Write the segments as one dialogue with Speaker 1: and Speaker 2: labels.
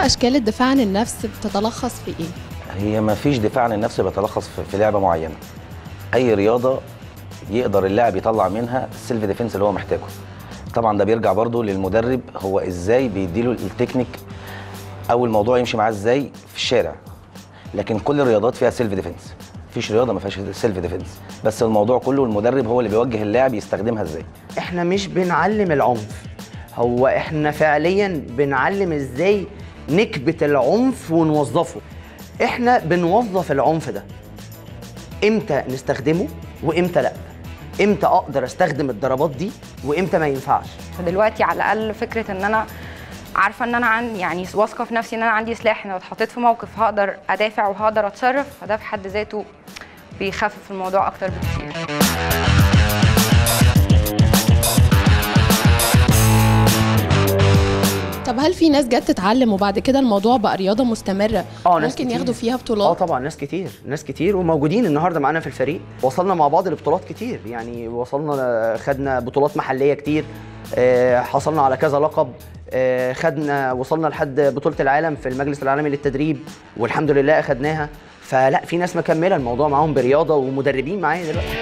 Speaker 1: اشكال الدفاع عن النفس بتتلخص في ايه
Speaker 2: هي ما فيش دفاع عن النفس بيتلخص في- في لعبه معينه اي رياضه يقدر اللاعب يطلع منها السيلف ديفense اللي هو محتاجه طبعا ده بيرجع برضو للمدرب هو ازاي بيديله التكنيك او الموضوع يمشي معاه ازاي في الشارع لكن كل الرياضات فيها سيلف ديفense مفيش رياضه ما فيهاش سيلف ديفense بس الموضوع كله المدرب هو اللي بيوجه اللاعب يستخدمها ازاي
Speaker 3: احنا مش بنعلم العنف هو احنا فعليا بنعلم ازاي نكبت العنف ونوظفه احنا بنوظف العنف ده امتى نستخدمه وامتى لا امتى اقدر استخدم الضربات دي وامتى ما ينفعش
Speaker 4: فدلوقتي على الاقل فكره ان انا عارفه ان انا عن يعني واثقه في نفسي ان انا عندي سلاح ان لو اتحطيت في موقف هقدر ادافع وهقدر اتصرف فده في حد ذاته بيخفف الموضوع اكتر بكتير
Speaker 1: طب هل في ناس جت تتعلم وبعد كده الموضوع بقى رياضه مستمره
Speaker 3: اه ناس
Speaker 1: ممكن
Speaker 3: كتير.
Speaker 1: ياخدوا فيها
Speaker 3: اه
Speaker 1: بطولات
Speaker 3: طبعا ناس كتير ناس كتير وموجودين النهارده معانا في الفريق وصلنا مع بعض لبطولات كتير يعني وصلنا خدنا بطولات محليه كتير آه، حصلنا على كذا لقب آه، خدنا وصلنا لحد بطوله العالم في المجلس العالمي للتدريب والحمد لله اخدناها فلا في ناس مكمله الموضوع معاهم برياضه ومدربين معايا دلوقتي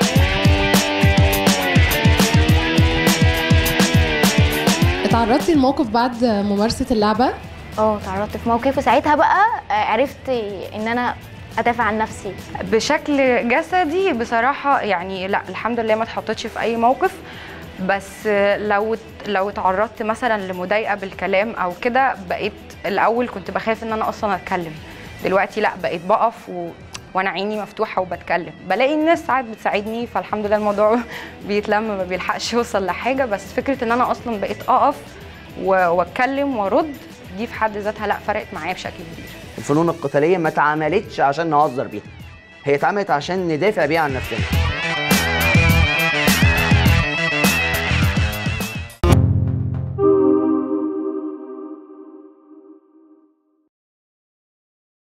Speaker 1: اتعرضتي لموقف بعد ممارسه اللعبه
Speaker 5: اه تعرضت في موقف وساعتها بقى آه، عرفت ان انا ادافع عن نفسي
Speaker 4: بشكل جسدي بصراحه يعني لا الحمد لله ما اتحطيتش في اي موقف بس لو لو اتعرضت مثلا لمضايقه بالكلام او كده بقيت الاول كنت بخاف ان انا اصلا اتكلم دلوقتي لا بقيت بقف و... وانا عيني مفتوحه وبتكلم بلاقي الناس ساعات بتساعدني فالحمد لله الموضوع بيتلم ما بيلحقش يوصل لحاجه بس فكره ان انا اصلا بقيت اقف و- واتكلم وارد دي في حد ذاتها لا فرقت معايا بشكل كبير
Speaker 3: الفنون القتاليه ما اتعملتش عشان نهزر بيها هي اتعملت عشان ندافع بيها عن نفسنا